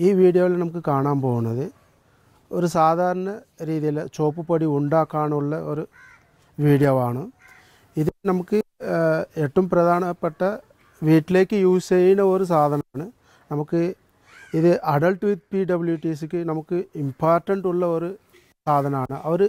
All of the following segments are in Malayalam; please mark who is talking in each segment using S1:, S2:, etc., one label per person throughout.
S1: ഈ വീഡിയോയിൽ നമുക്ക് കാണാൻ പോകുന്നത് ഒരു സാധാരണ രീതിയിൽ ചുവപ്പ് പൊടി ഉണ്ടാക്കാനുള്ള ഒരു വീഡിയോ ആണ് ഇത് നമുക്ക് ആ, ഏറ്റവും പ്രധാനപ്പെട്ട വീട്ടിലേക്ക് യൂസ് ചെയ്യുന്ന ഒരു സാധനമാണ് നമുക്ക് ഇത് adult with P W T sick നമുക്ക് ഇമ്പോർട്ടൻ്റ് ഉള്ള ഒരു സാധനമാണ് അവർ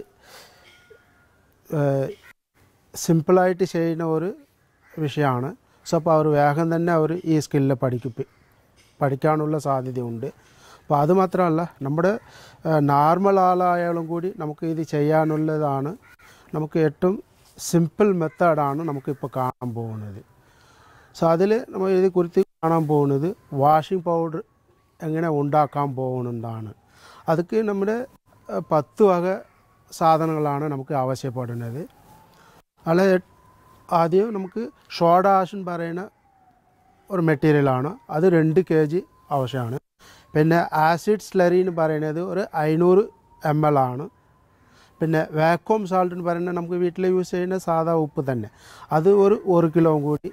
S1: സിമ്പിളായിട്ട് ചെയ്യുന്ന ഒരു വിഷയമാണ് സോ അപ്പോൾ അവർ വേഗം തന്നെ അവർ ഈ സ്കില്ല് പഠിക്കും പഠിക്കാനുള്ള സാധ്യതയുണ്ട് അപ്പോൾ അത് മാത്രമല്ല നമ്മുടെ നോർമൽ ആളായാലും കൂടി നമുക്ക് ഇത് ചെയ്യാനുള്ളതാണ് നമുക്ക് ഏറ്റവും സിമ്പിൾ മെത്തേഡാണ് നമുക്കിപ്പോൾ കാണാൻ പോകുന്നത് സോ അതിൽ നമ്മൾ ഇതിനെ കുറിച്ച് കാണാൻ പോകുന്നത് വാഷിംഗ് പൗഡർ എങ്ങനെ ഉണ്ടാക്കാൻ പോകുന്നതാണ് അതൊക്കെ നമ്മുടെ ഏഹ്, പത്ത് വക സാധനങ്ങളാണ് നമുക്ക് ആവശ്യപ്പെടുന്നത് അല്ല ആദ്യം നമുക്ക് ഷോഡ ആഷൻ പറയുന്ന ഒരു മെറ്റീരിയലാണ് അത് രണ്ട് കെ ജി ആവശ്യമാണ് പിന്നെ ആസിഡ് സ്ലറി എന്ന് പറയുന്നത് ഒരു അഞ്ഞൂറ് എം എൽ ആണ് പിന്നെ വാക്വം സാൾട്ട് എന്ന് പറയുന്നത് നമുക്ക് വീട്ടിൽ യൂസ് ചെയ്യുന്ന സാധാ ഉപ്പ് തന്നെ അത് ഒരു ഒരു കിലോ കൂടി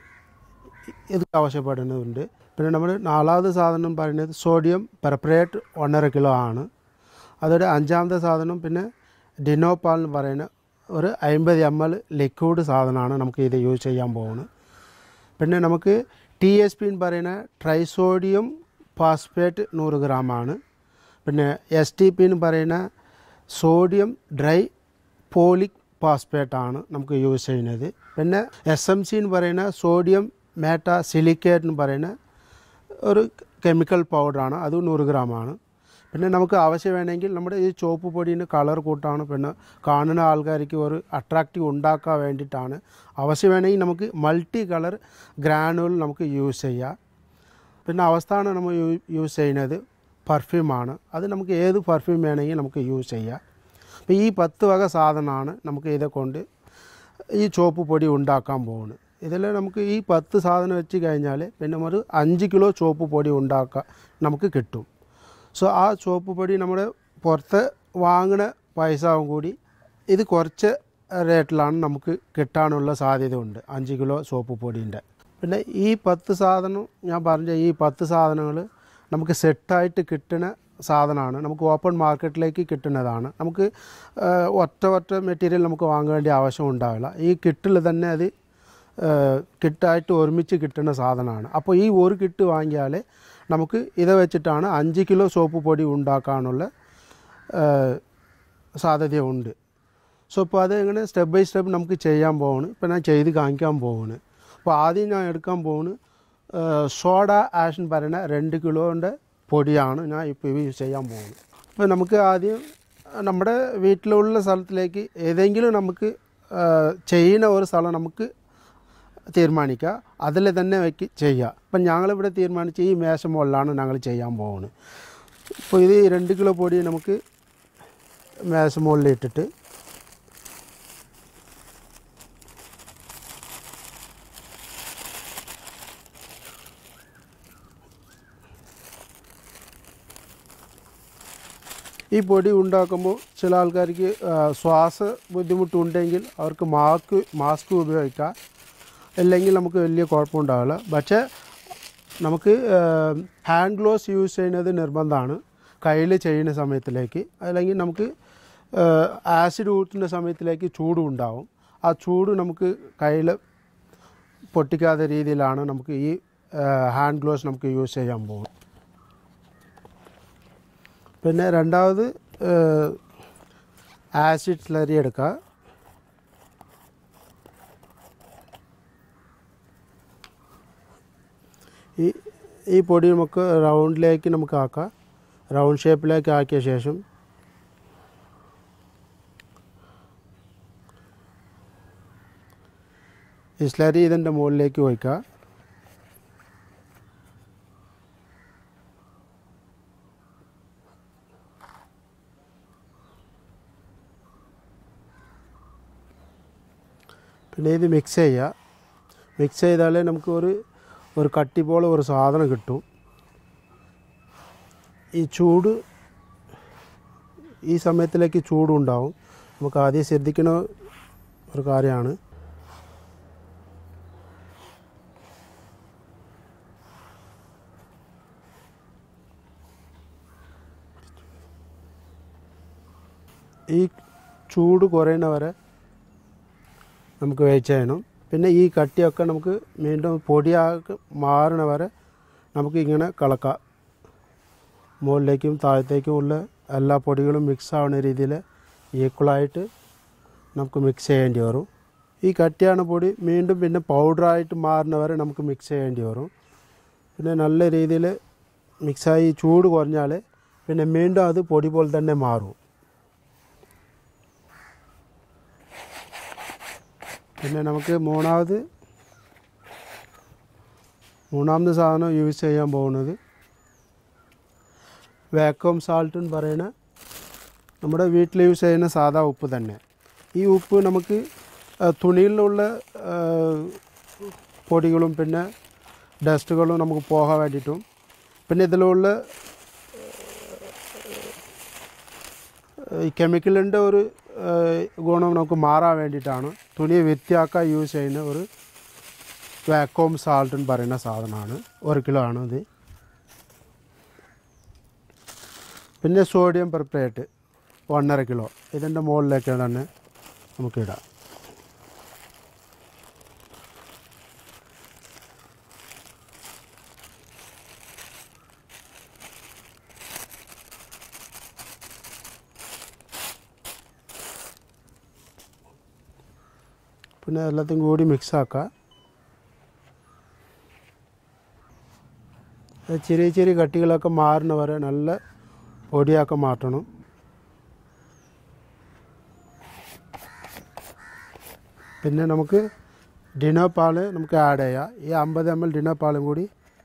S1: ഇത് ആവശ്യപ്പെടുന്നുണ്ട് പിന്നെ നമ്മൾ നാലാമത്തെ സാധനം പറയുന്നത് സോഡിയം പെർപ്പറേറ്റ് ഒന്നര കിലോ ആണ് അതൊരു അഞ്ചാമത്തെ സാധനം പിന്നെ ഡിനോപാൽ എന്ന് പറയുന്ന ഒരു അമ്പത് എം എൽ ലിക്വിഡ് സാധനമാണ് നമുക്ക് ഇത് യൂസ് ചെയ്യാൻ പോകുന്നത് പിന്നെ നമുക്ക് ടി എസ് പി എന്ന് പറയുന്ന ട്രൈസോഡിയം ഫാസ്ഫേറ്റ് നൂറ് ഗ്രാമാണ് പിന്നെ എസ് ടി പി എന്ന് പറയുന്ന സോഡിയം ഡ്രൈ പോളിക് ഫാസ്ഫേറ്റ് ആണ് നമുക്ക് യൂസ് ചെയ്യുന്നത് പിന്നെ എസ് എം സി എന്ന് പറയുന്ന സോഡിയം മേട്ട സിലിക്കേറ്റ് എന്ന് പറയുന്ന ഒരു കെമിക്കൽ പൗഡറാണ് അത് നൂറ് ഗ്രാമാണ് പിന്നെ നമുക്ക് ആവശ്യം വേണമെങ്കിൽ നമ്മുടെ ഈ ചുവപ്പ് പൊടീൻ്റെ കളർ കൂട്ടാണ് പിന്നെ കാണുന്ന ആൾക്കാർക്ക് ഒരു അട്രാക്റ്റീവ് ഉണ്ടാക്കാൻ വേണ്ടിയിട്ടാണ് ആവശ്യം വേണമെങ്കിൽ നമുക്ക് മൾട്ടി കളർ ഗ്രാനുകൾ നമുക്ക് യൂസ് ചെയ്യാം പിന്നെ അവസ്ഥാണ് നമ്മൾ യൂ- യൂസ് ചെയ്യുന്നത് പെർഫ്യൂമാണ് അത് നമുക്ക് ഏത് പെർഫ്യൂം വേണമെങ്കിൽ നമുക്ക് യൂസ് ചെയ്യാം അപ്പോൾ ഈ പത്ത് വക സാധനമാണ് നമുക്ക് ഇതെ കൊണ്ട് ഈ ചുവപ്പ് പൊടി ഉണ്ടാക്കാൻ പോകുന്നത് ഇതിൽ നമുക്ക് ഈ പത്ത് സാധനം വെച്ച് കഴിഞ്ഞാൽ പിന്നെ ഒരു അഞ്ച് കിലോ ചുവപ്പ് പൊടി ഉണ്ടാക്കാൻ നമുക്ക് കിട്ടും സോ ആ ചുവപ്പ് പൊടി നമ്മുടെ പുറത്ത് വാങ്ങുന്ന പൈസവും കൂടി ഇത് കുറച്ച് റേറ്റിലാണ് നമുക്ക് കിട്ടാനുള്ള സാധ്യതയുണ്ട് അഞ്ച് കിലോ സോപ്പ് പൊടീൻ്റെ പിന്നെ ഈ പത്ത് സാധനം ഞാൻ പറഞ്ഞ ഈ പത്ത് സാധനങ്ങൾ നമുക്ക് സെറ്റായിട്ട് കിട്ടുന്ന സാധനമാണ് നമുക്ക് ഓപ്പൺ മാർക്കറ്റിലേക്ക് കിട്ടുന്നതാണ് നമുക്ക് ആ, ഒറ്റ ഒറ്റ മെറ്റീരിയൽ നമുക്ക് വാങ്ങേണ്ട ആവശ്യം ഉണ്ടാവില്ല ഈ കിറ്റിൽ തന്നെ അത് കിറ്റായിട്ട് ഒരുമിച്ച് കിട്ടുന്ന സാധനമാണ് അപ്പോൾ ഈ ഒരു കിറ്റ് വാങ്ങിയാൽ നമുക്ക് ഇത് വെച്ചിട്ടാണ് അഞ്ച് കിലോ സോപ്പ് പൊടി ഉണ്ടാക്കാനുള്ള ആ, സാധ്യതയുണ്ട് സോ ഇപ്പോൾ അത് എങ്ങനെ സ്റ്റെപ്പ് ബൈ സ്റ്റെപ്പ് നമുക്ക് ചെയ്യാൻ പോവാണ് ഇപ്പോൾ ഞാൻ ചെയ്ത് കാണിക്കാൻ പോവാണ് അപ്പോൾ ആദ്യം ഞാൻ എടുക്കാൻ പോകുന്നത് സോഡ ആഷൻ പറയുന്ന രണ്ട് കിലോൻ്റെ പൊടിയാണ് ഞാൻ ഇപ്പോൾ യൂസ് ചെയ്യാൻ പോകുന്നത് അപ്പോൾ നമുക്ക് ആദ്യം നമ്മുടെ വീട്ടിലുള്ള സ്ഥലത്തിലേക്ക് ഏതെങ്കിലും നമുക്ക് ആ, ചെയ്യുന്ന ഒരു സ്ഥലം നമുക്ക് തീരുമാനിക്കുക അതിൽ തന്നെ വെക്ക് ചെയ്യുക ഇപ്പം ഞങ്ങളിവിടെ തീരുമാനിച്ച് ഈ മേശ മുകളിലാണ് ഞങ്ങൾ ചെയ്യാൻ പോകുന്നത് അപ്പോൾ ഇത് ഈ രണ്ട് കിലോ പൊടി നമുക്ക് മേശ മുകളിൽ ഇട്ടിട്ട് ഈ പൊടി ഉണ്ടാക്കുമ്പോൾ ചില ആൾക്കാർക്ക് ആ, ശ്വാസ ബുദ്ധിമുട്ടുണ്ടെങ്കിൽ അവർക്ക് മാസ്ക് മാസ്ക് ഉപയോഗിക്കാം അല്ലെങ്കിൽ നമുക്ക് വലിയ കുഴപ്പമുണ്ടാവില്ല പക്ഷേ നമുക്ക് ഹാൻഡ് ഗ്ലോവ്സ് യൂസ് ചെയ്യുന്നത് നിർബന്ധമാണ് കയ്യിൽ ചെയ്യുന്ന സമയത്തിലേക്ക് അല്ലെങ്കിൽ നമുക്ക് ആസിഡ് ഊറ്റുന്ന സമയത്തിലേക്ക് ചൂടും ഉണ്ടാവും ആ ചൂട് നമുക്ക് കയ്യിൽ പൊട്ടിക്കാത്ത രീതിയിലാണ് നമുക്ക് ഈ ഹാൻഡ് ഗ്ലോവ്സ് നമുക്ക് യൂസ് ചെയ്യാൻ പോകും പിന്നെ രണ്ടാമത് ആസിഡ് സ്ലറി എടുക്കുക ഈ ഈ പൊടി നമുക്ക് റൗണ്ടിലേക്ക് നമുക്ക് ആക്കാം റൗണ്ട് ഷേപ്പിലേക്ക് ആക്കിയ ശേഷം ഈ സ്ലറി ഇതിൻ്റെ മുകളിലേക്ക് വയ്ക്കുക പിന്നെ ഇത് മിക്സ് ചെയ്യുക മിക്സ് ചെയ്താലേ നമുക്ക് ഒരു ഒരു കട്ടി പോലെ ഒരു സാധനം കിട്ടും ഈ ചൂട് ഈ സമയത്തിലേക്ക് ചൂടുണ്ടാവും നമുക്ക് ആദ്യം ശ്രദ്ധിക്കുന്ന ഒരു കാര്യമാണ് ഈ ചൂട് കുറയുന്ന വരെ നമുക്ക് വെയിറ്റ് ചെയ്യണം പിന്നെ ഈ കട്ടിയൊക്കെ നമുക്ക് വീണ്ടും പൊടിയാക്കി മാറണ വരെ നമുക്ക് ഇങ്ങനെ കളക്കാം മുകളിലേക്കും താഴത്തേക്കും ഉള്ള എല്ലാ പൊടികളും മിക്സ് ആവുന്ന രീതിയിൽ ഈക്വലായിട്ട് നമുക്ക് മിക്സ് ചെയ്യേണ്ടി വരും ഈ കട്ടിയാണ് പൊടി വീണ്ടും പിന്നെ പൗഡറായിട്ട് മാറുന്ന വരെ നമുക്ക് മിക്സ് ചെയ്യേണ്ടി വരും പിന്നെ നല്ല രീതിയിൽ മിക്സായി ചൂട് കുറഞ്ഞാൽ പിന്നെ വീണ്ടും അത് പൊടി പോലെ തന്നെ മാറും പിന്നെ നമുക്ക് മൂന്നാമത് മൂന്നാമത് സാധനം യൂസ് ചെയ്യാൻ പോകുന്നത് വാക്വം സാൾട്ട് എന്ന് പറയുന്ന നമ്മുടെ വീട്ടിൽ യൂസ് ചെയ്യുന്ന സാധാ ഉപ്പ് തന്നെ ഈ ഉപ്പ് നമുക്ക് ആ, തുണിയിലുള്ള ആ, പൊടികളും പിന്നെ ഡസ്റ്റുകളും നമുക്ക് പോകാൻ വേണ്ടിയിട്ടും പിന്നെ ഇതിലുള്ള ഈ കെമിക്കലിൻ്റെ ഒരു ആ, ഗുണം നമുക്ക് മാറാൻ വേണ്ടിയിട്ടാണ് തുണി വൃത്തിയാക്കാൻ യൂസ് ചെയ്യുന്ന ഒരു വാക്വം സാൾട്ട് എന്ന് പറയുന്ന സാധനമാണ് ഒരു കിലോ ആണ് ഇത് പിന്നെ സോഡിയം പെർപ്പറേറ്റ് ഒന്നര കിലോ ഇതിൻ്റെ മുകളിലേക്ക് തന്നെ നമുക്കിടാം പിന്നെ എല്ലാத்தைയും കൂടി മിക്സ് ആക്കുക അത് ചെറിയ ചെറിയ കട്ടികളൊക്കെ മാറുന്ന വരെ നല്ല പൊടിയാക്കി മാറ്റണം പിന്നെ നമുക്ക് ഡിനോ പാല് നമുക്ക് ആഡ് ചെയ്യാം ഈ അമ്പത് എം എൽ ഡിനോ പാലും കൂടി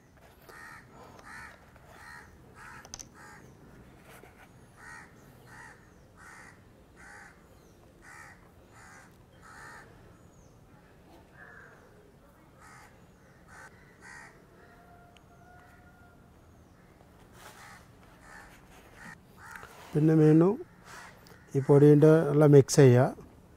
S1: പിന്നെ വീണ്ടും ഈ പൊടീൻ്റെ എല്ലാം മിക്സ് ചെയ്യുക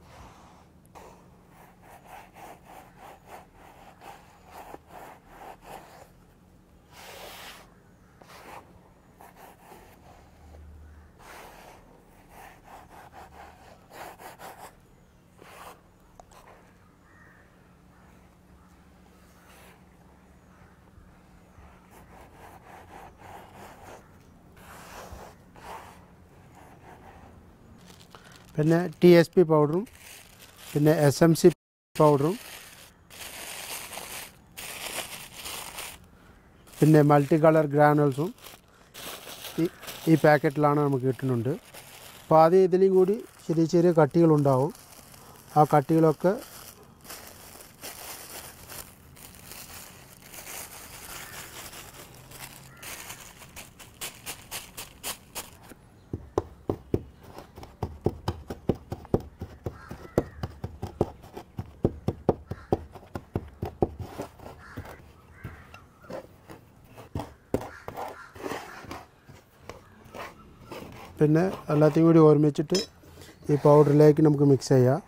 S1: പിന്നെ ടി എസ് പി പൗഡറും പിന്നെ എസ് എം സി പൗഡറും പിന്നെ മൾട്ടി കളർ ഗ്രാനുവൽസും ഈ ഈ പാക്കറ്റിലാണ് നമുക്ക് കിട്ടുന്നുണ്ട് അപ്പോൾ ആദ്യം ഇതിലും കൂടി ചെറിയ ചെറിയ കട്ടികളുണ്ടാവും ആ കട്ടികളൊക്കെ പിന്നെ എല്ലാத்தைയും കൂടി ഒരുമിച്ചിട്ട് ഈ പൗഡറിലേക്ക് നമുക്ക് മിക്സ് ചെയ്യാം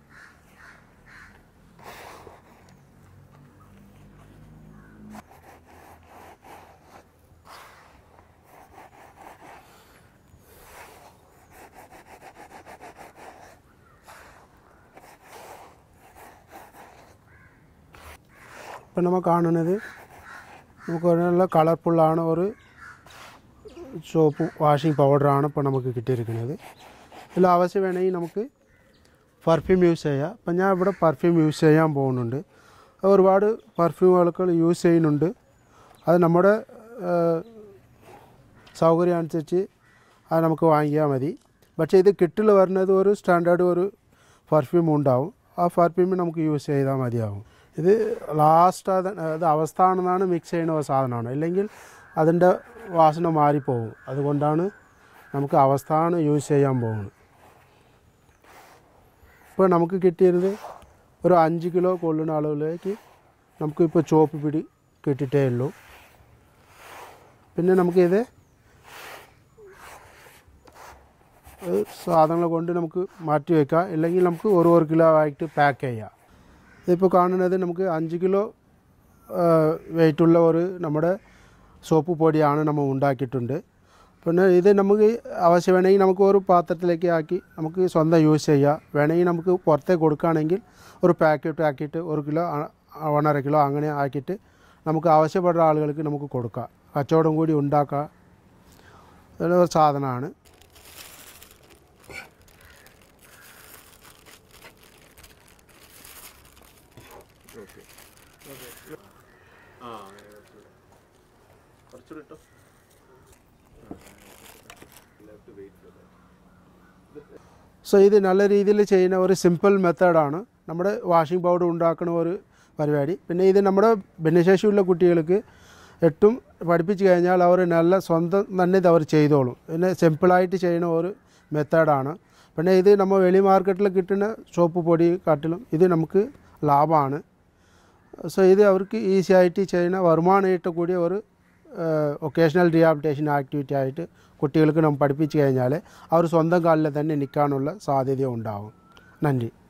S1: ഇപ്പം നമ്മൾ കാണുന്നത് നമുക്ക് നല്ല കളർഫുള്ളാണ് ഒരു സോപ്പ് വാഷിംഗ് പൗഡറാണ് ഇപ്പോൾ നമുക്ക് കിട്ടിയിരിക്കുന്നത് ഇതിൽ ആവശ്യം വേണമെങ്കിൽ നമുക്ക് പെർഫ്യൂം യൂസ് ചെയ്യാം അപ്പം ഞാൻ ഇവിടെ പെർഫ്യൂം യൂസ് ചെയ്യാൻ പോകുന്നുണ്ട് ഒരുപാട് പെർഫ്യൂമുകൾ യൂസ് ചെയ്യുന്നുണ്ട് അത് നമ്മുടെ സൗകര്യം അനുസരിച്ച് അത് നമുക്ക് വാങ്ങിയാൽ മതി പക്ഷേ ഇത് കിറ്റിൽ വരുന്നത് ഒരു സ്റ്റാൻഡേർഡ് ഒരു പെർഫ്യൂം ഉണ്ടാവും ആ പെർഫ്യൂം നമുക്ക് യൂസ് ചെയ്താൽ മതിയാവും ഇത് ലാസ്റ്റ് അത് അത് അവസ്ഥാണെന്നാണ് മിക്സ് ചെയ്യുന്ന ഒരു സാധനമാണ് ഇല്ലെങ്കിൽ അതിൻ്റെ വാസന മാറിപ്പോകും അതുകൊണ്ടാണ് നമുക്ക് അവസ്ഥാണ് യൂസ് ചെയ്യാൻ പോകുന്നത് ഇപ്പോൾ നമുക്ക് കിട്ടിയത് ഒരു അഞ്ച് കിലോ കൊള്ളുന്ന അളവിലേക്ക് നമുക്കിപ്പോൾ ചോപ്പ് പിടി കിട്ടിയിട്ടേ ഉള്ളൂ പിന്നെ നമുക്കിത് ഏഹ് സാധനങ്ങൾ കൊണ്ട് നമുക്ക് മാറ്റി വയ്ക്കാം ഇല്ലെങ്കിൽ നമുക്ക് ഒരു ഒരു കിലോ ആയിട്ട് പാക്ക് ചെയ്യാം ഇതിപ്പോൾ കാണുന്നത് നമുക്ക് അഞ്ച് കിലോ വെയിറ്റുള്ള ഒരു നമ്മുടെ സോപ്പ് പൊടിയാണ് നമ്മൾ ഉണ്ടാക്കിയിട്ടുണ്ട് പിന്നെ ഇത് നമുക്ക് ആവശ്യം വേണമെങ്കിൽ നമുക്ക് ഒരു പാത്രത്തിലേക്ക് ആക്കി നമുക്ക് സ്വന്തം യൂസ് ചെയ്യാം വേണമെങ്കിൽ നമുക്ക് പുറത്തേക്ക് കൊടുക്കുകയാണെങ്കിൽ ഒരു പാക്കറ്റ് ആക്കിയിട്ട് ഒരു കിലോ ആ- ഒന്നര കിലോ അങ്ങനെ ആക്കിയിട്ട് നമുക്ക് ആവശ്യപ്പെടുന്ന ആളുകൾക്ക് നമുക്ക് കൊടുക്കാം കച്ചവടം കൂടി ഉണ്ടാക്കാം ഉള്ള ഒരു സാധനമാണ് സോ ഇത് നല്ല രീതിയിൽ ചെയ്യുന്ന ഒരു സിമ്പിൾ മെത്തേഡാണ് നമ്മുടെ വാഷിംഗ് പൗഡർ ഉണ്ടാക്കുന്ന ഒരു പരിപാടി പിന്നെ ഇത് നമ്മുടെ ഭിന്നശേഷിയുള്ള കുട്ടികൾക്ക് എട്ടും പഠിപ്പിച്ചു കഴിഞ്ഞാൽ അവർ നല്ല സ്വന്തം തന്നെ ഇത് അവർ ചെയ്തോളും പിന്നെ സിമ്പിളായിട്ട് ചെയ്യുന്ന ഒരു മെത്തേഡാണ് പിന്നെ ഇത് നമ്മൾ വെളി മാർക്കറ്റിൽ കിട്ടുന്ന സോപ്പ് പൊടി കാട്ടിലും ഇത് നമുക്ക് ലാഭമാണ് സോ ഇത് അവർക്ക് ഈസി ആയിട്ട് ചെയ്യുന്ന വരുമാനം കൂടിയ ഒരു ഒക്കേഷണൽ റീഹാബിലിറ്റേഷൻ ആക്ടിവിറ്റി ആയിട്ട് കുട്ടികൾക്ക് നമ്മൾ പഠിപ്പിച്ചു കഴിഞ്ഞാൽ അവർ സ്വന്തം കാലിൽ തന്നെ നിൽക്കാനുള്ള സാധ്യത ഉണ്ടാവും നന്ദി